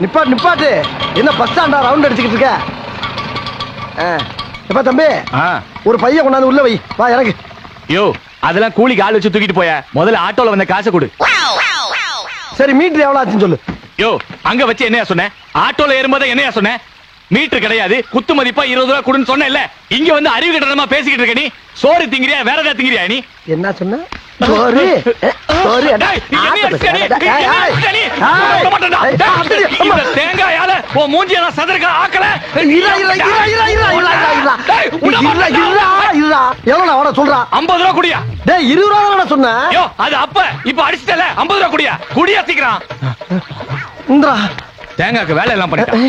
நிப்பாட்டு நிப்பாட்டு என்ன பஸ் ஸ்டாண்டா ரவுண்ட் அடிச்சுக்கிட்டு இருக்க ஆ. எப்பா தம்பி ஆ. ஒரு பையன் கொண்டாந்து உள்ள வை வா எனக்கு யோ அதெல்லாம் கூலிக்கு ஆள் வச்சு தூக்கிட்டு போய முதல்ல ஆட்டோல வந்த காசை கொடு சரி மீட்டர் எவ்வளவு ஆச்சுன்னு சொல்லு யோ அங்க வச்சு என்னையா சொன்னேன் ஆட்டோல ஏறும்போது என்னையா சொன்னேன் மீட்டர் கிடையாது குத்து மதிப்பா இருபது ரூபா கொடுன்னு சொன்னேன்ல இங்க வந்து அறிவு கட்டணமா பேசிக்கிட்டு இருக்க நீ சோறு திங்கிறியா வேற ஏதாவது திங்கிறியா நீ என்ன சொன்ன சோறு சோறு டேய், நீ என்னைய அடிச்சிட்ட நீ? நீ என்னைய அடிச்சிட்ட நீ? நான் விட மாட்டேன்டா. டேய், இந்த தேங்காயால உன் மூஞ்சிய நான் சதுரக்க ஆக்கல. டேய், விட மாட்டேன்டா. எவ்வளவு அவன சொல்றா 50 ரூபா குடியா டேய் இருபது ரூபா தானே சொன்னேன் யோ அது அப்ப இப்ப அடிச்சிட்டல 50 ரூபா குடியா குடியா சீக்கிரம் இந்தா தேங்காய்க்கு வேலை எல்லாம் பண்ணிட்டான்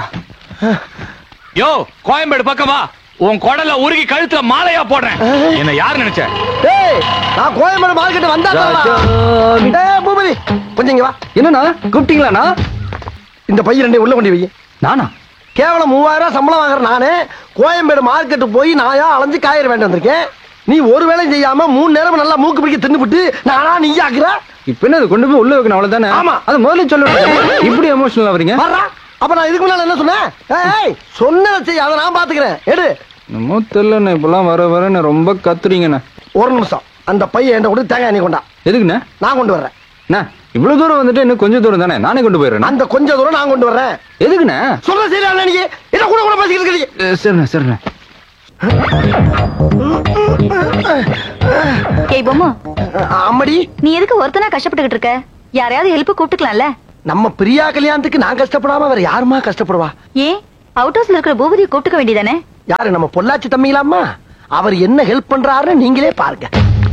யோ கோயம்பேடு பக்கமா உன் குடல உருகி கழுத்துல மாலையா போடுறேன் என்ன யார் நினைச்ச டேய் நான் கோயம்பேடு மார்க்கெட் வந்தா டேய் பூபதி கொஞ்சம் இங்க வா என்னண்ணா கூப்பிட்டீங்களாண்ணா இந்த பையன் ரெண்டையும் உள்ள கொண்டு வை நானா கேவலம் மூவாயிரம் ரூபாய் சம்பளம் வாங்குற நானே கோயம்பேடு மார்க்கெட்டு போய் நாயா அலைஞ்சு காய்கறி வேண்டி வந்திருக்கேன் நீ ஒரு வேலையும் செய்யாம மூணு நேரம் நல்லா மூக்கு பிடிக்க தின்னுபிட்டு நானா நீ ஆக்குற இப்ப என்ன அது கொண்டு போய் உள்ள வைக்கணும் அவ்வளவுதானே ஆமா. அது முதல்ல சொல்லுங்க இப்படி எமோஷனல் ஆவறீங்க வர்றா அப்ப நான் இதுக்கு முன்னால என்ன சொன்னேன் ஏய், ஏய் சொன்னதை செய் அதை நான் பாத்துக்கிறேன் எடு நம்ம தெரியலண்ணே இப்பெல்லாம் வர வரன்னு ரொம்ப கத்துறீங்கண்ணே ஒரு நிமிஷம் அந்த பையன் என்கிட்ட கொடுத்து தேங்காய் நீ கொண்டா எதுக்குண்ணே நான் கொண்டு வர்றேன் அண்ணா இவ்வளவு தூரம் வந்துட்டு இன்னும் கொஞ்சம் தூரம் தானே நானே கொண்டு போயிடுறேன் அந்த கொஞ்ச தூரம் நான் கொண்டு வர்றேன் எதுக்குண்ணே சொல்ல சரியா நீ என்ன கூட கூட பேசிக்கிட்டு இருக்கீங்க அஹ் சரிண்ணே சரிண்ணே ஏய் பொம்மா அம்மடி நீ எதுக்கு ஒருத்தனா கஷ்டப்பட்டுக்கிட்டு இருக்க யாரையாவது ஹெல்ப் கூப்பிட்டுக்கலாம்ல நம்ம பிரியா கல்யாணத்துக்கு நான் கஷ்டப்படாம வேற யாருமா கஷ்டப்படுவா ஏன் அவுட் ஹவுஸ்ல இருக்கிற பூபதியை கூப்பிட்டுக்க வேண்டியதானே யாரு நம்ம பொள்ளாச்சி தம்பிங்களாம்மா அவர் என்ன ஹெல்ப் பண்றாருன்னு நீங்களே பாருங்க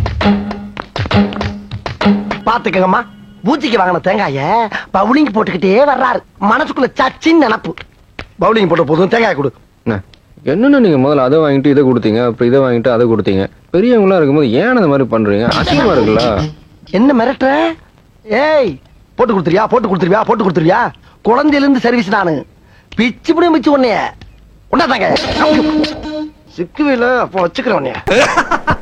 பாத்துக்கங்கம்மா பூச்சிக்கு வாங்கின தேங்காய பவுலிங் போட்டுக்கிட்டே வர்றாரு மனசுக்குள்ள சச்சின்னு நினப்பு பவுலிங் போட்ட போதும் தேங்காய் கொடு அண்ணே, என்னண்ணே நீங்க முதல்ல அதை வாங்கிட்டு இதை கொடுத்தீங்க அப்புறம் இதை வாங்கிட்டு அதை கொடுத்தீங்க பெரியவங்களா இருக்கும்போது ஏன் அந்த மாதிரி பண்றீங்க அசிங்கமா இருக்குல்ல என்ன மிரட்டுற ஏய் போட்டு கொடுத்துருவியா போட்டு கொடுத்துருவியா போட்டு கொடுத்துருவியா குழந்தையில இருந்து சர்வீஸ் நானு பிச்சு பிடி மிச்சு உன்னைய உண்டாதாங்க சிக்குவில அப்போ வச்சுக்கிறேன் உன்னைய